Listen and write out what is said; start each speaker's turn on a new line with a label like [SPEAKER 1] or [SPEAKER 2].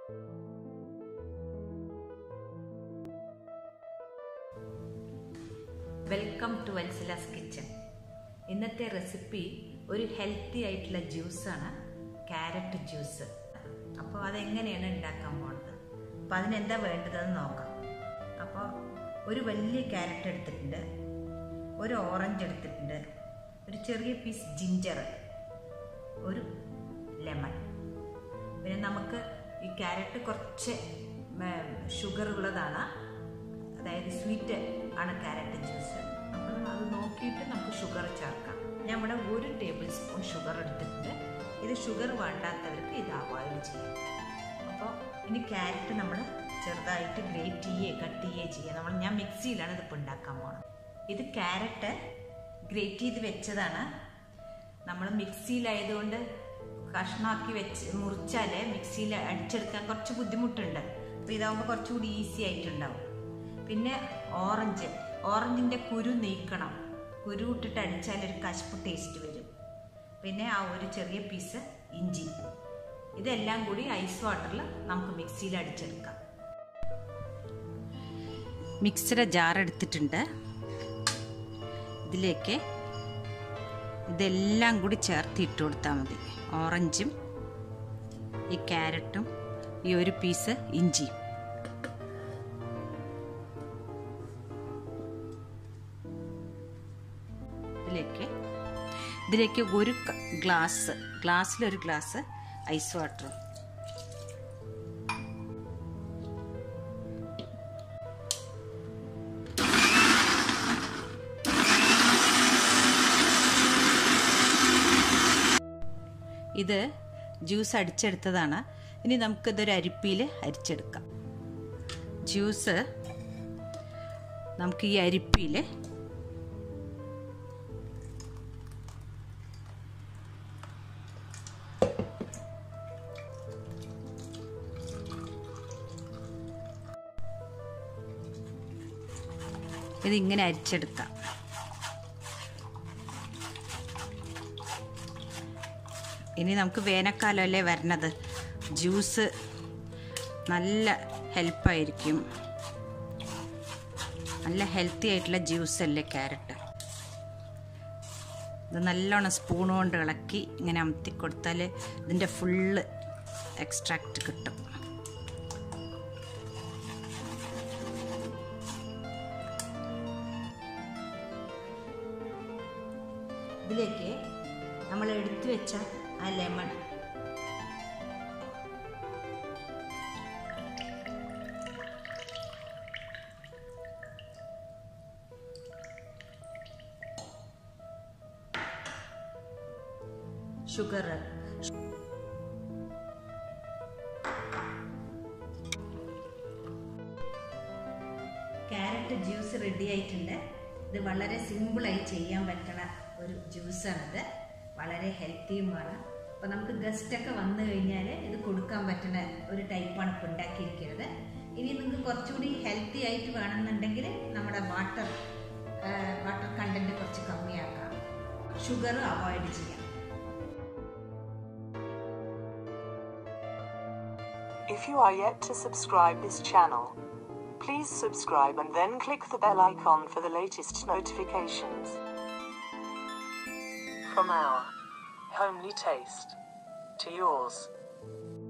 [SPEAKER 1] Welcome to Vatsala's kitchen ഇന്നത്തെ recipe ഒരു healthy ആയിട്ടുള്ള ജ്യൂസാണ് ക്യാരറ്റ് ജ്യൂസ് അപ്പോൾ അതെങ്ങനെയാണ് ഉണ്ടാക്കാൻ പോകുന്നത് അപ്പോൾ അതിനെന്താ വേണ്ടതെന്ന് നോക്കാം അപ്പോൾ ഒരു വലിയ ക്യാരറ്റ് എടുത്തിട്ടുണ്ട് ഒരു ഓറഞ്ച് എടുത്തിട്ടുണ്ട് ഒരു ചെറിയ പീസ് ജിഞ്ചർ ഒരു ലെമൺ പിന്നെ നമുക്ക് ഈ ക്യാരറ്റ് കുറച്ച് ഷുഗർ ഉള്ളതാണ് അതായത് സ്വീറ്റ് ആണ് ക്യാരറ്റ് ജ്യൂസ് അപ്പോൾ അത് നോക്കിയിട്ട് നമുക്ക് ഷുഗർ ചേർക്കാം ഞാൻ ഇവിടെ ഒരു ടേബിൾ സ്പൂൺ ഷുഗർ എടുത്തിട്ടുണ്ട് ഇത് ഷുഗർ വേണ്ടാത്തവർക്ക് ഇത് അവോയ്ഡ് ചെയ്യാം അപ്പോൾ ഇനി ക്യാരറ്റ് നമ്മൾ ചെറുതായിട്ട് ഗ്രേറ്റ് ചെയ്യേ കട്ട് ചെയ്യേ ചെയ്യുക നമ്മൾ ഞാൻ മിക്സിയിലാണ് ഇതിപ്പോൾ ഉണ്ടാക്കാൻ പോകണം ഇത് ക്യാരറ്റ് ഗ്രേറ്റ് ചെയ്ത് വെച്ചതാണ് നമ്മൾ മിക്സിയിലായതുകൊണ്ട് കഷ്ണമാക്കി വെച്ച് മുറിച്ചാൽ മിക്സിയിൽ അടിച്ചെടുക്കാൻ കുറച്ച് ബുദ്ധിമുട്ടുണ്ട് അപ്പോൾ ഇതാകുമ്പോൾ കുറച്ചുകൂടി ഈസി ആയിട്ടുണ്ടാവും പിന്നെ ഓറഞ്ച് ഓറഞ്ചിൻ്റെ കുരു നീക്കണം കുരു ഇട്ടിട്ട് അടിച്ചാൽ ഒരു കശപ്പ് ടേസ്റ്റ് വരും പിന്നെ ആ ഒരു ചെറിയ പീസ് ഇഞ്ചി ഇതെല്ലാം കൂടി ഐസ് വാട്ടറിൽ നമുക്ക് മിക്സിയിൽ അടിച്ചെടുക്കാം മിക്സിയുടെ ജാർ എടുത്തിട്ടുണ്ട് ഇതിലേക്ക് ഇതെല്ലാം കൂടി ചേർത്ത് ഇട്ട് കൊടുത്താൽ മതി ഓറഞ്ചും ഈ ക്യാരറ്റും ഈ ഒരു പീസ് ഇഞ്ചിയും ഇതിലേക്ക് ഇതിലേക്ക് ഒരു ഗ്ലാസ് ഗ്ലാസ്സിൽ ഒരു ഗ്ലാസ് ഐസ് വാട്ടർ ഇത് ജ്യൂസ് അടിച്ചെടുത്തതാണ് ഇനി നമുക്കിതൊരു അരിപ്പിയിൽ അരിച്ചെടുക്കാം ജ്യൂസ് നമുക്ക് ഈ അരിപ്പിയിൽ ഇതിങ്ങനെ അരിച്ചെടുക്കാം ഇനി നമുക്ക് വേനൽക്കാലമല്ലേ വരണത് ജ്യൂസ് നല്ല ഹെൽപ്പായിരിക്കും നല്ല ഹെൽത്തി ആയിട്ടുള്ള ജ്യൂസ് അല്ലേ ക്യാരറ്റ് ഇത് നല്ലോണം സ്പൂൺ കൊണ്ട് ഇളക്കി ഇങ്ങനെ അമത്തി കൊടുത്താൽ ഇതിൻ്റെ ഫുള്ള് എക്സ്ട്രാക്റ്റ് കിട്ടും ഇതിലേക്ക് നമ്മൾ എടുത്തു വെച്ച ആ lemon sugar carrot juice ready ആയിട്ടുണ്ട് ഇത് വളരെ സിമ്പിളായി ചെയ്യാൻ പറ്റണ ഒരു ജ്യൂസാണിത് വളരെ ഹെൽത്തിയുമാണ് അപ്പോൾ നമുക്ക് ഗസ്റ്റൊക്കെ വന്നു കഴിഞ്ഞാൽ ഇത് കൊടുക്കാൻ പറ്റുന്ന ഒരു ടൈപ്പാണ് ഇപ്പോൾ ഉണ്ടാക്കിയിരിക്കുന്നത് ഇനി നിങ്ങൾക്ക് കുറച്ചുകൂടി ഹെൽത്തി ആയിട്ട് വേണമെന്നുണ്ടെങ്കിൽ നമ്മുടെ വാട്ടർ വാട്ടർ കണ്ടൻറ്റ് കുറച്ച് കമ്മിയാക്കാം ഷുഗർ അവോയ്ഡ് ചെയ്യാം
[SPEAKER 2] If you are yet to subscribe this channel, please subscribe and then click the bell icon for the latest notifications. From our homely taste to yours.